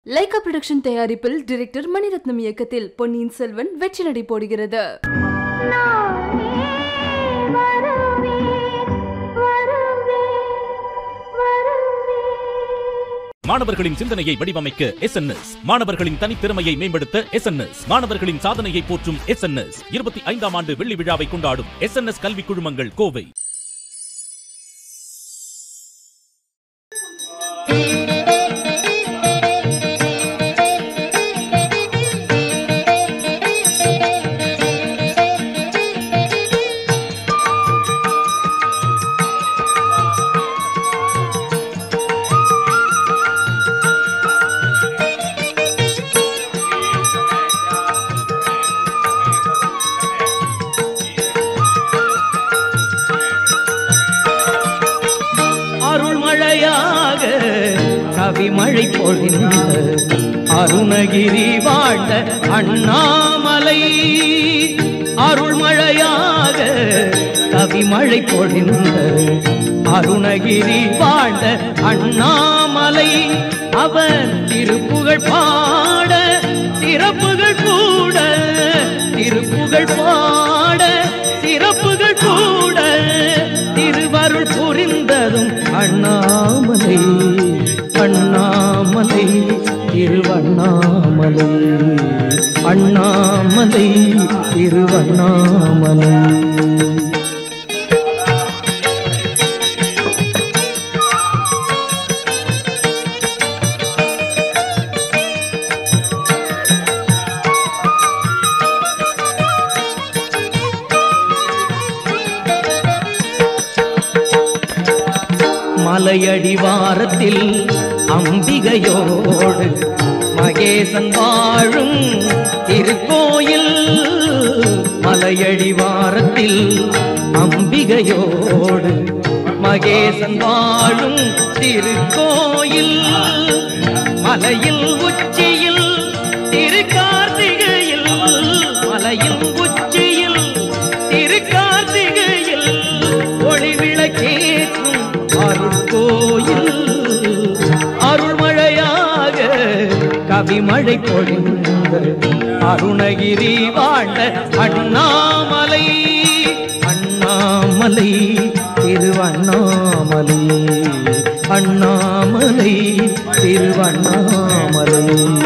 Lyca production தயாரிப்பில் director Mani Ratnam இயக்கத்தில் பொன்னியின் செல்வன் வெற்றி நடை போடுகிறது மாணவர்களின் சிந்தனையை வடிவமைக்க எஸ் மாணவர்களின் தனித்திறமையை மேம்படுத்த எஸ் மாணவர்களின் சாதனையை போற்றும் எஸ் இருபத்தி ஐந்தாம் ஆண்டு வெள்ளி விழாவை கொண்டாடும் எஸ் கல்வி குழுமங்கள் கோவை அருள்மழையாக கவிமழை பொழிந்த அருணகிரி வாழ்ந்த அண்ணாமலை அருள்மழையாக கவிமழை பொழிந்த அருணகிரி வாழ்ந்த அண்ணாமலை அவர் திருப்புகழ் பாட சிறப்புகள் கூட திருப்புகழ் பாட சிறப்புகள் கூட திருவருள் புரிந்ததும் அண்ணாமலை அண்ணாமலை திருவண்ணாமலை அண்ணாமலை திருவண்ணாமலை மலையடிவாரத்தில் அம்பிகையோடு மகேசன் வாழும் திருக்கோயில் மலையடிவாரத்தில் அம்பிகையோடு மகேசன் வாழும் திருக்கோயில் மலையில் உச்சியில் திருக்கார்த்திகையில் மலையில் உச்சியில் திருக்கார்த்திகையில் ஒளி விளக்கேற்றும் அருட்கோயில் அருள்மழையாக கவிமழை பொழிந்த அருணகிரி வாழ்ந்த அண்ணாமலை அண்ணாமலை திருவண்ணாமலை அண்ணாமலை திருவண்ணாமலை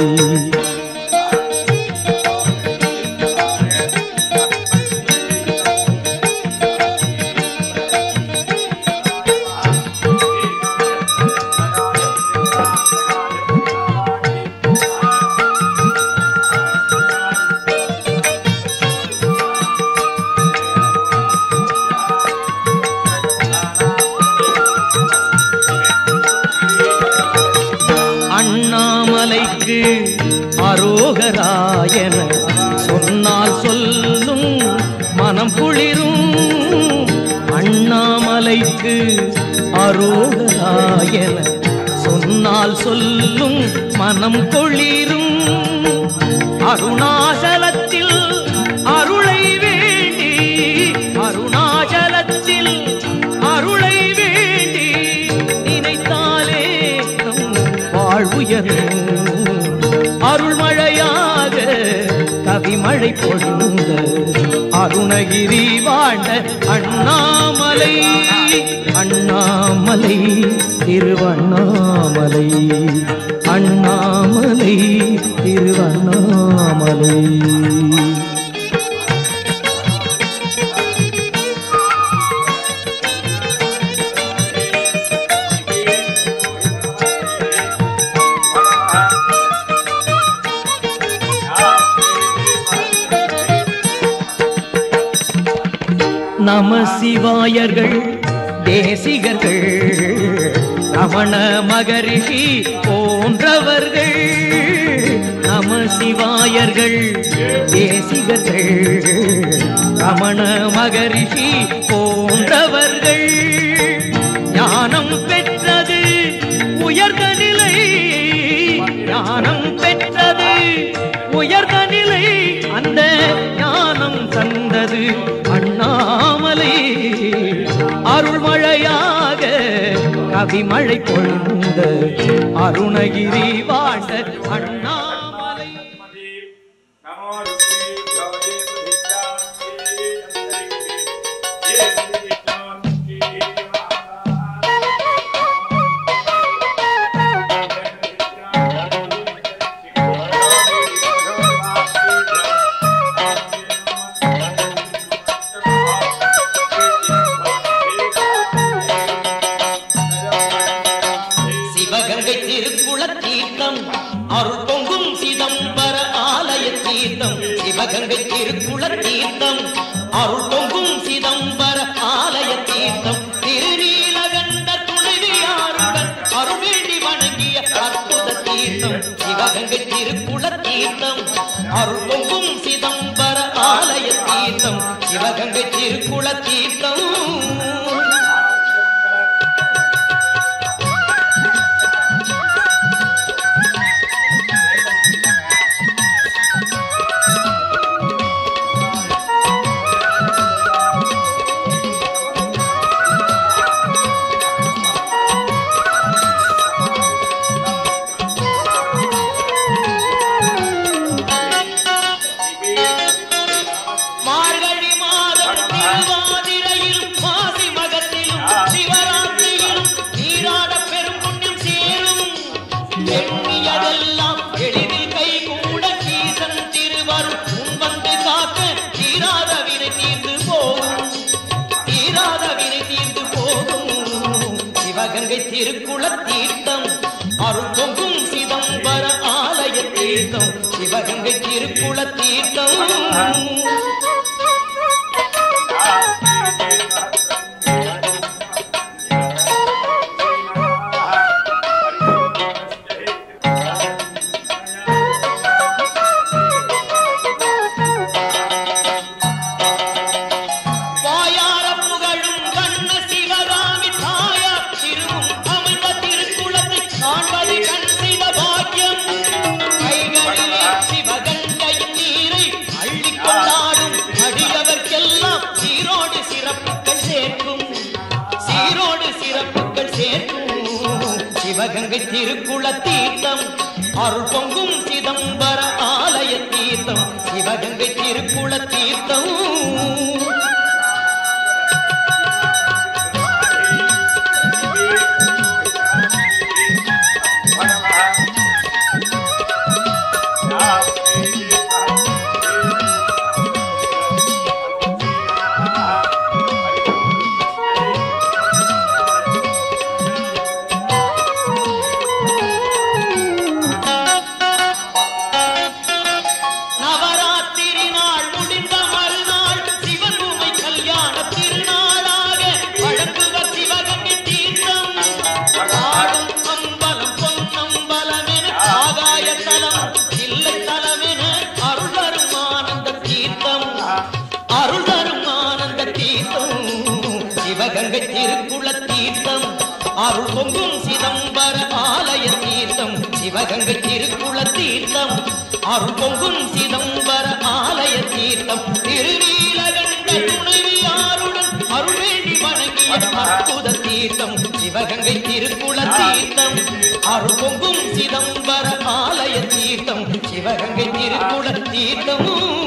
அண்ணாமலைக்கு அரோகராயன சொன்னால் சொல்லும் மனம் குளிரும் அண்ணாமலைக்கு அரோகராயன சொன்னால் சொல்லும் மனம் கொளிரும் அருணாசலத்தில் அருளை வேண்டி அருணாச்சலத்தில் அருளை வேண்டி நினைத்தாலே நம் வாழ்வுயரும் அருள்மழையாக கவிமழை பொழிந்த அருணகிரி வாழ்ந்த அண்ணாமலை அண்ணாமலை திருவண்ணாமலை அண்ணாமலை திருவண்ணாமலை நம சிவாயர்கள் தேசிகர்கள் ரமண மகரிஷி போன்றவர்கள் நம சிவாயர்கள் தேசிகர்கள் ரமண மகரிஷி போன்றவர்கள் ஞானம் பெற்றது உயர்ந்த நிலை ஞானம் பெற்றது உயர்ந்த நிலை அந்த ஞானம் தந்தது அண்ணாமலை அருள்மழையாக கவிமழை பொழிந்த அருணகிரி வாழ்ந்த அண்ணாமலை நமோ ருத்ரே கவயே பிரதிஜாயே ஏ பிரதிஜாந்தி சிவகங்கை திருக்குள தீர்த்தம் அருள் பொங்கும் சிதம்பர ஆலய தீர்த்தம் சிவகங்கை திருக்குள தீர்த்தம் அருள் பொங்கும் சிதம்பர ஆலய தீர்த்தம் திருநீலகண்ட துணைவியாருடன் அருள் வேண்டி வணங்கிய அற்புத தீர்த்தம் சிவகங்கை திருக்குள தீர்த்தம் அருள் பொங்கும் சிதம்பர ஆலய தீர்த்தம் சிவகங்கை திருக்குள தீர்த்தம் மார்கழி மாதம் திருவாதிரையிலும் மாசி மகத்திலும் சிவராத்திரியிலும் நீராட பெரும் புண்ணியம் சேரும் எண்ணியதெல்லாம் எளிதில் கை கூட சீசன் திருவரும் முன் வந்து காக்க தீராத வினை தீர்ந்து போகும் தீராத வினை தீர்ந்து போகும் சிவகங்கை திருக்குள தீர்த்தம் அருள் பொங்கும் சிதம்பர ஆலய தீர்த்தம் சிவகங்கை திருக்குள தீர்த்தம் வாயார புகழும் கண்ண சிவகாமி தாயார் திருவும் அமைந்த திருக்குளத்தை காண்பது கண் சிவ பாக்கியம் கைகளிலே சிவகங்கையின் நீரை அள்ளிக் கொண்டாடும் அடியவர்க்கெல்லாம் சீரோடு சிறப்புகள் சேர்க்கும் சீரோடு சிறப்புகள் சேர்க்கும் சிவகங்கை திருக்குள தீர்த்தம் அருள் பொங்கும் சிதம்பர ஆலய தீர்த்தம் சிவகங்கை திருக்குள தீர்த்தம் நவராத்திரி நாள் முடிந்த மறுநாள் சிவன் உமை கல்யாண திருநாளாக வழங்குவர் சிவகங்கை தீர்த்தம் ஆடும் அம்பலம் பொன்னம்பலமென ஆகாய தலம் இல்லை தலமென அருள் தரும் ஆனந்த தீர்த்தம் அருள் தரும் ஆனந்த தீர்த்தம் சிவகங்கை திருக்குள தீர்த்தம் அருள் பொங்கும் சிதம்பர ஆலய தீர்த்தம் சிவகங்கை திருக்குள தீர்த்தம் அருள் பொங்கும் சிதம்பர ஆலய தீர்த்தம் திருநீலகண்ட துணைவியாருடன் அருள் வேண்டி வணங்கிய அற்புத தீர்த்தம் சிவகங்கை திருக்குள தீர்த்தம் அருள் பொங்கும் சிதம்பர ஆலய தீர்த்தம் சிவகங்கை திருக்குள தீர்த்தம்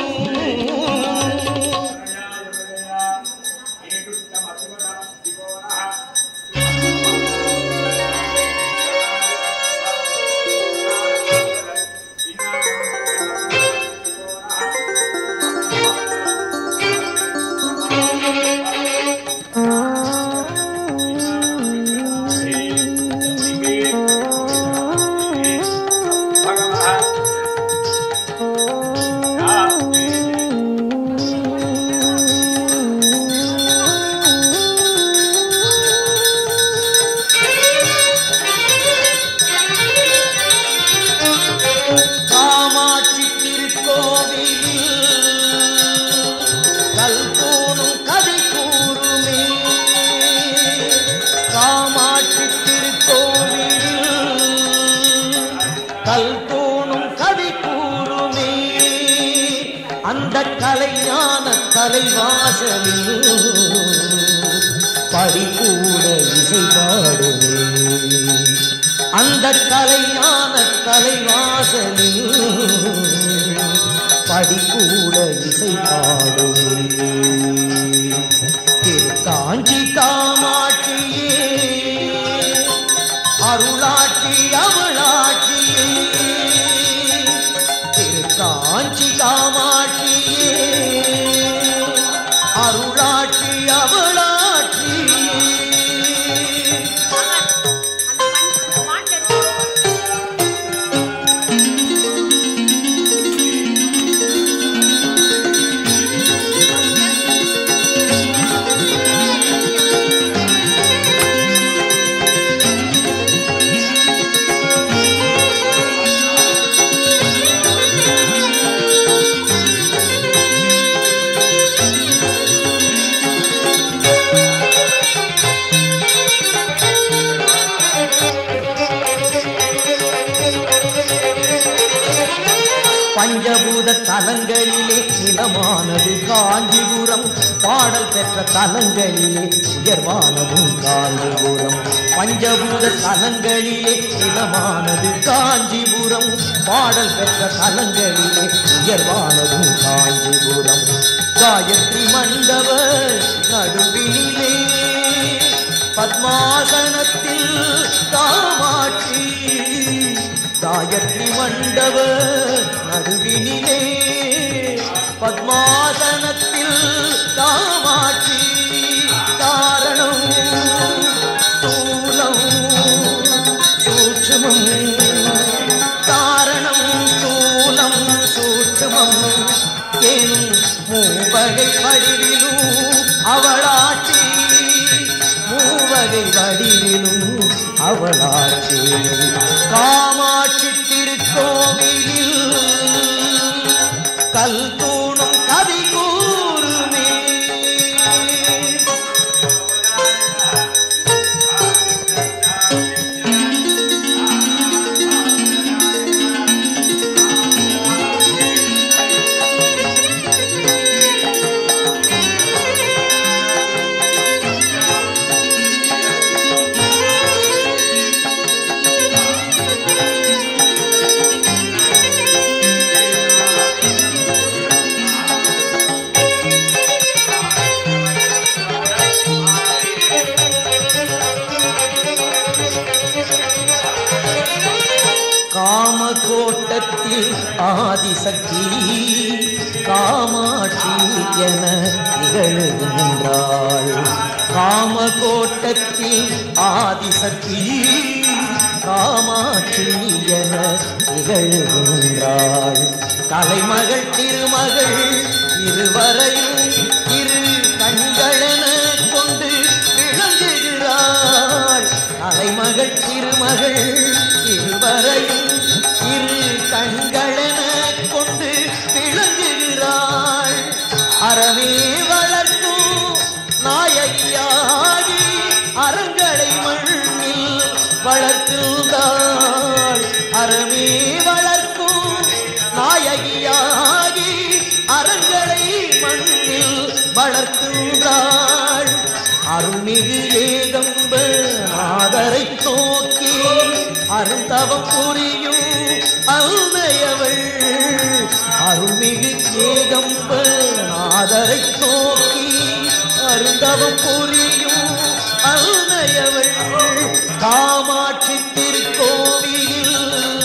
காமாட்சி திருக்கோவிலில் கல்தோணும் கதை கூறுமே காமாட்சி திருக்கோவிலில் கல்தோணும் கதை கூறுமே அந்த கலைஞான தலைவாசலில் படிக்கூட இசை பாடுமே அந்த கலைஞான கலைவாசலில் படிக்கூட இசை பாடுமே திரு காஞ்சி காமாட்சியே அருளாட்சி அவளாட்சியே திரு காஞ்சி காமாட்சியே அருளாட்சி அவளாட்சியே பஞ்சபூத தலங்களிலே நிலமானது காஞ்சிபுரம் பாடல் பெற்ற தலங்களிலே உயர்வானதும் காஞ்சிபுரம் பஞ்சபூத தலங்களிலே நிலமானது காஞ்சிபுரம் பாடல் பெற்ற தலங்களிலே உயர்வானதும் காஞ்சிபுரம் காயத்ரி மண்டப நடுவினிலே பத்மாசனத்தில் காமாட்சி காயத்ரி மண்டப நடுவினிலே பத்மாசனத்தில் காமாட்சி காரணம் ஸ்தூலம் சூட்சுமம் காரணம் ஸ்தூலம் சூட்சுமம் எனும் மூவகை வடிவிலும் அவளாட்சி மூவகை வடிவிலும் அவளாட்சி காமாட்சி திருக்கோவிலில் கல் தூணும் கவி கூறுமே காமகோட்டத்தில் ஆதிசக்தி காமாட்சி என நிகழ்கின்றாள் காமகோட்டத்தில் ஆதிசக்தி காமாட்சி என நிகழ்கின்றாள் கலைமகள் திருமகள் இருவரையும் இரு கண்களென கொண்டு விளங்குகிறாள் அலைமகள் திருமகள் இருவரையும் இரு கண்களென கொண்டு விளங்குகிறாள் அறமே வளர்க்கும் நாயகியாகி அறங்களை மண்ணில் வளர்க்குந்தாள் அறமே வளர்க்கும் நாயகியாகி அறங்களை மண்ணில் வளர்க்கின்றாள் அருள்மிகு ஏகம்ப ஆதரை நோக்கி அருந்தவம் புரியும் அருமையவள் அருள்மிகு ஏகம்ப ஆதரை நோக்கி அருந்தவம் புரியும் அருமையவள் காமாட்சி திருக்கோவிலில்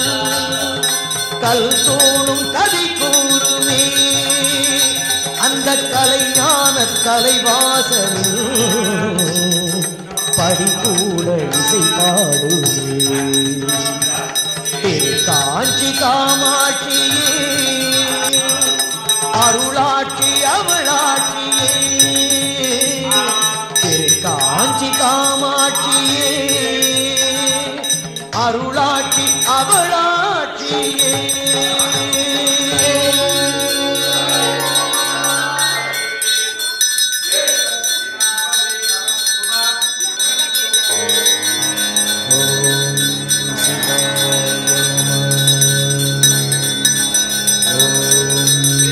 கல் தோணும் கதை கூறுமே அந்த கலைஞான கலைவாசலில் படிக்கூட இசை பாடுமே திரு காஞ்சி காமாட்சியே அருளாட்சி அவளாட்சியே திரு காஞ்சி காமாட்சியே அருளாட்சி அவளாட்சியே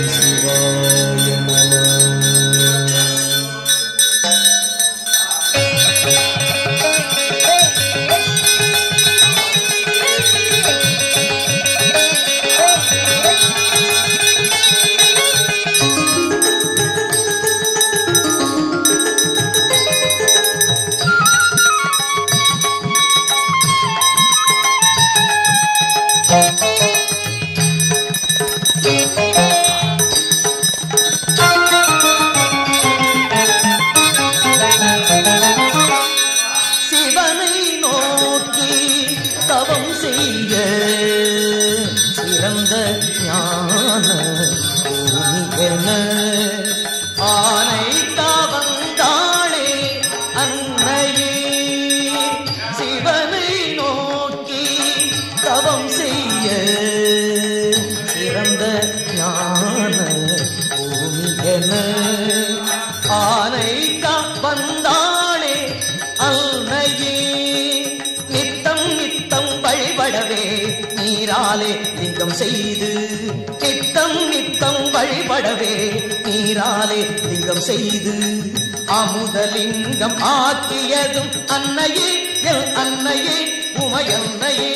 சிவாய நம சிறந்த ஞான பூமிகென ஆனை தாவந்தாளே அன்னையே சிவனை நோக்கி தவம் செய்ய சிறந்த ஞான பூமிகென ஆனை வந்தாளே அன்னையே நித்தம் நித்தம் வழிபடவே நீராலே லிங்கம் செய்து நித்தம் நித்தம் வழிபடவே நீராலே லிங்கம் செய்து அமுதலிங்கம் ஆக்கியதும் அன்னையே எல் அன்னையே உமையன்னையே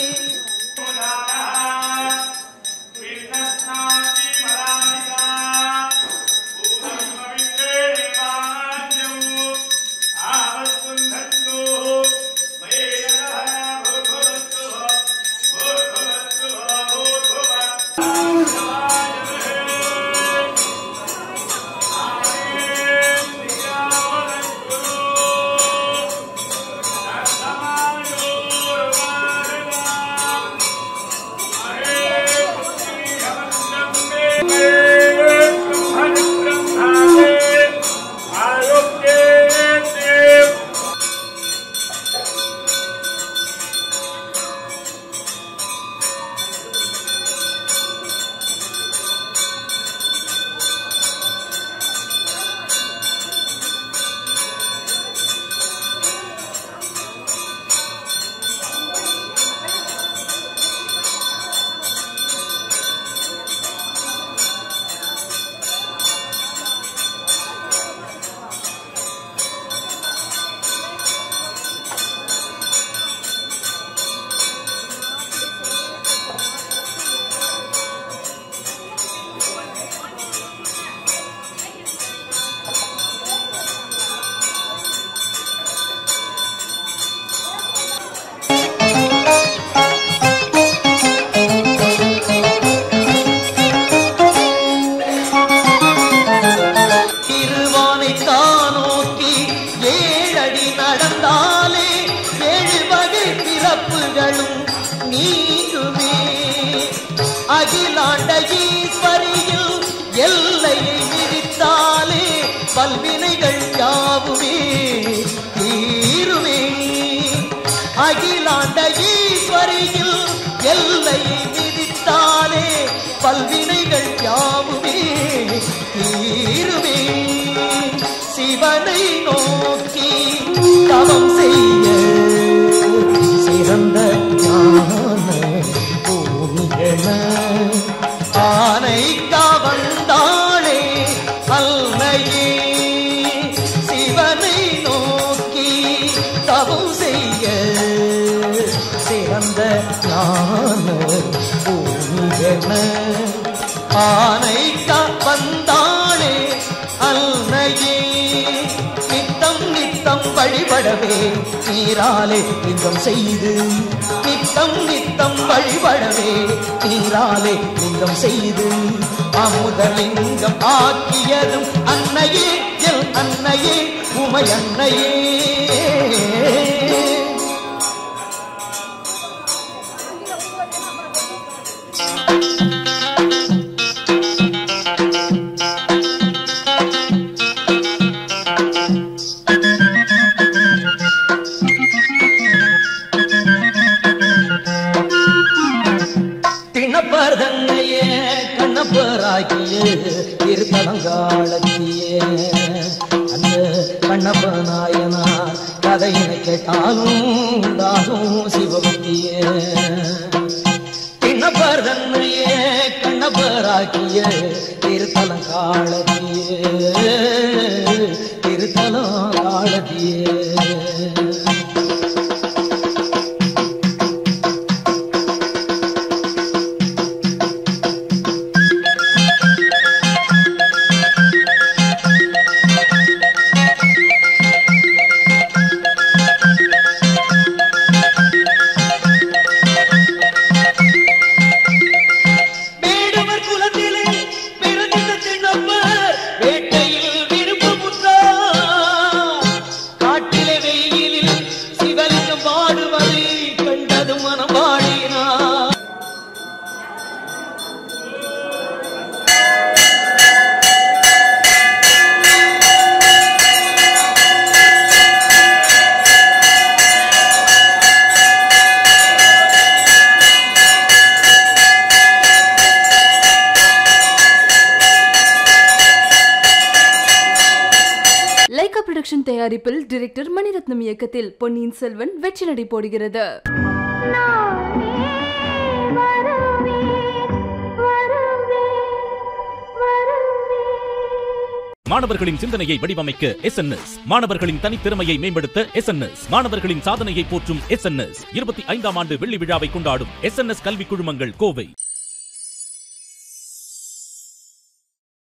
திருவானை தானோக்கி ஏழடி நடந்தாலே ஏழு வகை பிறப்புகளும் நீங்குமே அகிலாண்ட ஈஸ்வரியில் எல்லையை விதித்தாலே பல்வினைகள் யாவுமே தீருமே அகிலாண்ட ஈஸ்வரியில் எல்லையை விதித்தாலே பல்வினைகள் யாவுமே தீருமே சிவனை நோக்கி தவம் செய்ய சிறந்த ஞான பூமியன ஆனை கவந்தாளே அல்லையே சிவனை நோக்கி தவம் செய்ய சிறந்த ஞான பூமியன ஆனை வந்தாளே அன்னையே நித்தம் நித்தம் வழிபடவே நீராலே லிங்கம் செய்து நித்தம் நித்தம் வழிபடவே நீராலே லிங்கம் செய்து அமுதலிங்கம் ஆக்கியதும் அன்னையே எல் அன்னையே உமை அன்னையே திணப்பர் தன்னைய கண்ணப்பராகிய திருப்பலங்காலத்திய அந்த கண்ணப்ப நாயனார் கதையினை கேட்டாலும் தாகும் சிவபக்திய திணப்பர் தன்னைய கண்ணப்பராகிய திருத்தலங்காலத்திய திருத்தலங்காலத்திய வேடுவர் குலத்திலே பிறந்த திண்ணப்பர் வேட்டையில் விருப்பம் புரொடக்ஷன் தயாரிப்பில் டிரெக்டர் மணிரத்னம் இயக்கத்தில் பொன்னியின் செல்வன் வெற்றி நடை போடுகிறது மாணவர்களின் சிந்தனையை வடிவமைக்க எஸ்என்எஸ் மாணவர்களின் தனித்திறமையை மேம்படுத்த எஸ்என்எஸ் மாணவர்களின் சாதனையை போற்றும் எஸ்என்எஸ் இருபத்தி ஐந்தாம் ஆண்டு வெள்ளி விழாவை கொண்டாடும் எஸ்என்எஸ் கல்வி குழுமங்கள் கோவை